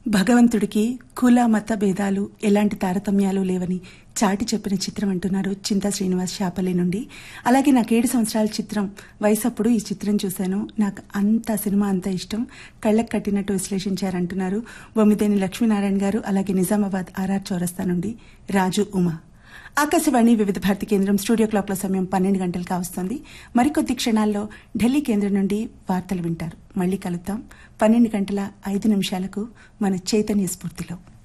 భగవంతుడికి కుల మత భేదాలు ఎలాంటి తారతమ్యాలు లేవని చాటి చెప్పిన చిత్రం అంటున్నారు చింతా శ్రీనివాస్ శాపల్లి నుండి అలాగే నాకు ఏడు సంవత్సరాల చిత్రం వయసప్పుడు ఈ చిత్రం చూశాను నాకు అంత సినిమా అంత ఇష్టం కళ్ళకు కట్టినట్టు విశ్లేషించారంటున్నారు బొమ్మిదేని లక్ష్మీనారాయణ గారు అలాగే నిజామాబాద్ ఆర్ఆర్ చౌరస్తా నుండి రాజు ఉమా ఆకాశవాణి వివిధ భారతి కేంద్రం స్టూడియో క్లాక్ల సమయం పన్నెండు గంటలు కావస్తోంది మరికొద్ది క్షణాల్లో ఢిల్లీ కేంద్రం నుండి వార్తలు వింటారు మళ్ళీ కలుద్దాం పన్నెండు గంటల ఐదు నిమిషాలకు మన చైతన్య స్ఫూర్తిలో